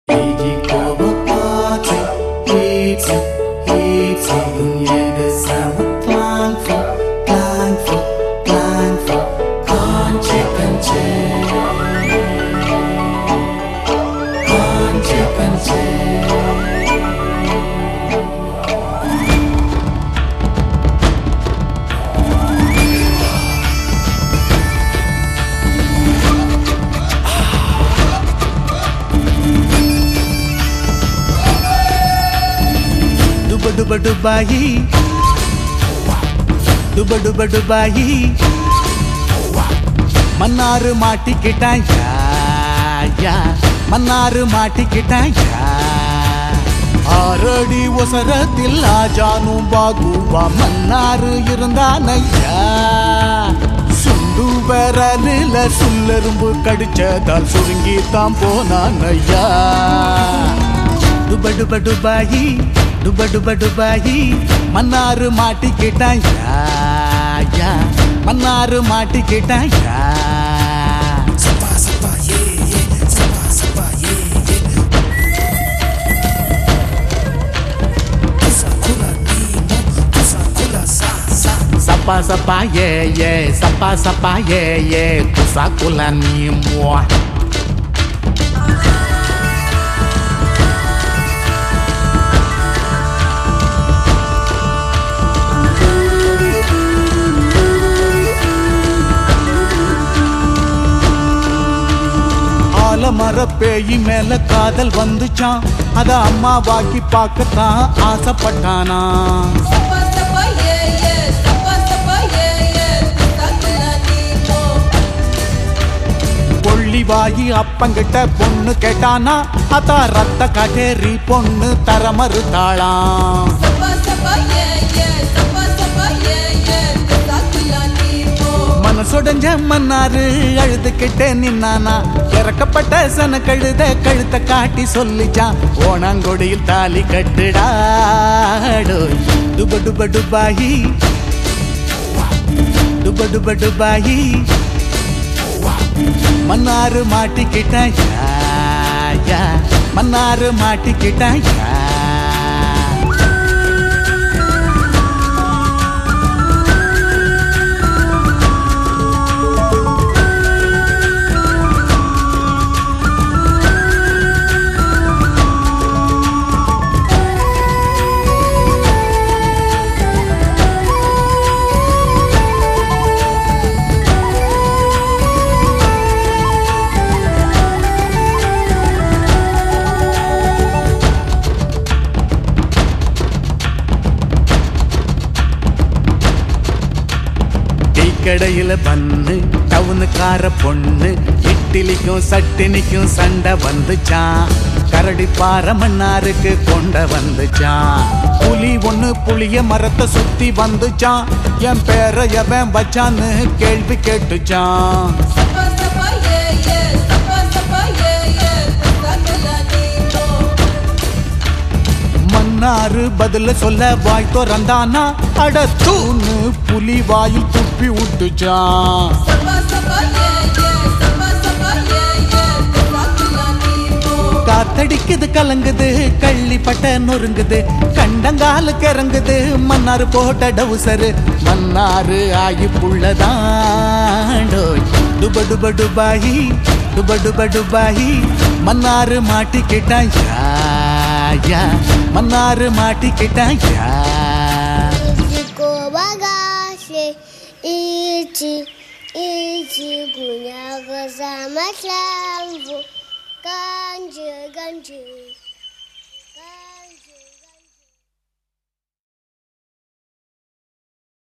一个我把嘴一次一次用眼的三么plan for plan for plan for 看着看着看着看着。 டுப டுப டுபாயி டுப டுப டுபாயி Mannaru மாட்டிக்கிட்டாயா யா மன்னாரு மாட்டிக்கிட்டாயா ஆறடி ஒசரத்தில் ஆஜானும் bagua Mannaru இருந்தானையா சுண்டு விரலில சுல்லெரும்பு கடிச்சதால் சுருங்கி தான் போனானையா டுப டுப டுபாயி டுப டுப டுபாயி மன்னாரு மாட்டிக்கிட்டாயா யா மன்னாரு மாட்டிக்கிட்டாயா சப்பா சப்பா ஏ ஏ சப்பா சப்பா ஏ ஏ குசா குலா நீ முவா ஆலமர பேயி மேல காதல் வந்துச்சான் அத அம்மாவாக்கி பார்க்கத்தான் ஆசைப்பட்டானா Sapa sapa ye ye, sapa sapa ye ye, takula ni mo. கொள்ளிவாயி அப்பங்கிட்ட பொண்ணு கேட்டானா அதான் ரத்த கட்டேரி பொண்ணு தர மறுத்தாளாம் Sapa sapa ye ye, sapa sapa ye ye, takula ni mo. மனசுடைஞ்ச Mannaru அழுதுகிட்டே நின்னானா இறக்கப்பட்ட சன கழுத கழுத்த காட்டி சொல்லிச்சான் ஓணாங்கொடியில் தாலி கட்டுடாடோ டுப டுப டுபாயி டுப டுப டுபாயி மன்னாரு மாட்டிக்கிட்டாயா யா, மன்னாரு மாட்டிக்கிட்டாயா டீக்கடையில பண்ணு டவுனுக்கார பொண்ணு இட்லிக்கும் சட்டினிக்கும் சண்டை வந்துச்சான் கரடி பாறை மன்னாருக்கு கொண்ட வந்துச்சான் புலி ஒண்ணு புளிய மரத்தை சுத்தி வந்துச்சான் என் பேரை எவன் வச்சான்னு கேள்வி கேட்டுச்சான் Sapa sapa ye ye, sapa sapa ye ye, takula ni mo. Mannaru பதில சொல்ல வாய் திறந்தானா அட தூணு புலி வாயில் துப்பி விட்டுச்சான் Sapa sapa ye ye, sapa sapa ye ye, takula ni mo. காத்தடிக்குது கலங்குது கள்ளிப்பட்ட நொறுங்குது கண்டங்காலுக்கு இறங்குது மன்னாரு போட்ட டவுசரு மன்னாரு ஆகி புள்ளதாண்டோய் டுப டுப டுபாயி டுப டுப டுபாயி மன்னாரு மாட்டிக்கிட்டாயா யா, Mannaru மாட்டிக்கிட்டாயா Iko bagage iti iti kunyaga za matlambo ganje ganje